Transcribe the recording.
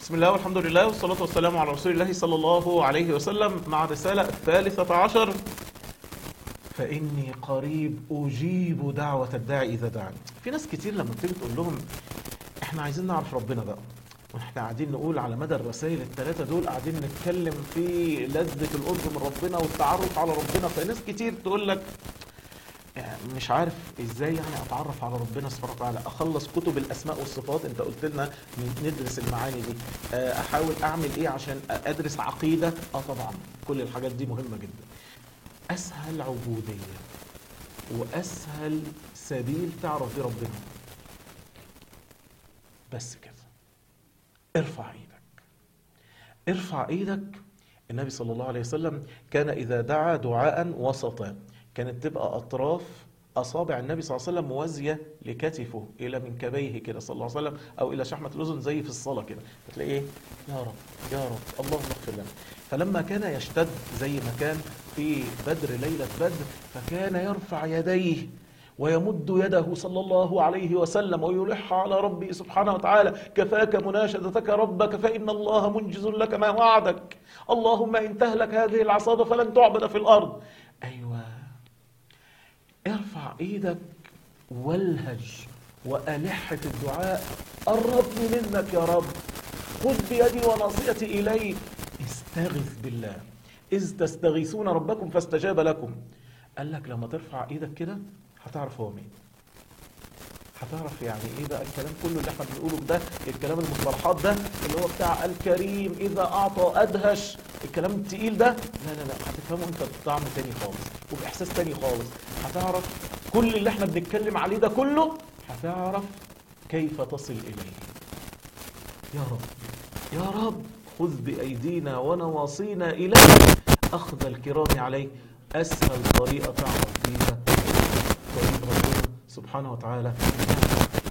بسم الله والحمد لله والصلاة والسلام على رسول الله صلى الله عليه وسلم مع الرسالة الثالثة عشر فإني قريب أجيب دعوة الداعي إذا دعاني في ناس كتير لما بتيجي تقول لهم إحنا عايزين نعرف ربنا بقى واحنا قاعدين نقول على مدى الرسائل الثلاثة دول قاعدين نتكلم في لذة القرب من ربنا والتعرف على ربنا فناس كتير تقول لك يعني مش عارف ازاي يعني اتعرف على ربنا سبحانه وتعالى اخلص كتب الاسماء والصفات انت قلت لنا ندرس المعاني دي آه، احاول اعمل ايه عشان ادرس عقيده اه طبعا كل الحاجات دي مهمه جدا اسهل عبوديه واسهل سبيل تعرف بيه ربنا بس كده ارفع ايدك ارفع ايدك النبي صلى الله عليه وسلم كان اذا دعا دعاء وسطا كانت تبقى اطراف اصابع النبي صلى الله عليه وسلم موازيه لكتفه الى منكبيه كده صلى الله عليه وسلم او الى شحمه الاذن زي في الصلاه كده فتلاقي ايه يا رب يا رب اللهم اغفر لنا فلما كان يشتد زي ما كان في بدر ليله بدر فكان يرفع يديه ويمد يده صلى الله عليه وسلم ويلح على ربه سبحانه وتعالى كفاك مناشدتك ربك فإن الله منجز لك ما وعدك اللهم إن تهلك هذه العصابة فلن تعبد في الأرض أيوة ارفع ايدك والهج وألحة الدعاء قربني منك يا رب خذ بيدي وناصيتي إليك استغث بالله إذ تستغيثون ربكم فاستجاب لكم قال لك لما ترفع ايدك كده هتعرف هو مين هتعرف يعني ايه بقى الكلام كله اللي احنا بنقوله ده الكلام المصطلحات ده اللي هو بتاع الكريم اذا اعطى ادهش الكلام التقيل ده لا لا لا هتفهمه انت بطعم تاني خالص وباحساس تاني خالص هتعرف كل اللي احنا بنتكلم عليه ده كله هتعرف كيف تصل اليه يا رب يا رب خذ بايدينا ونواصينا اليك اخذ الكرام عليك اسهل طريقه تعرف بيها طريق ربنا سبحانه وتعالى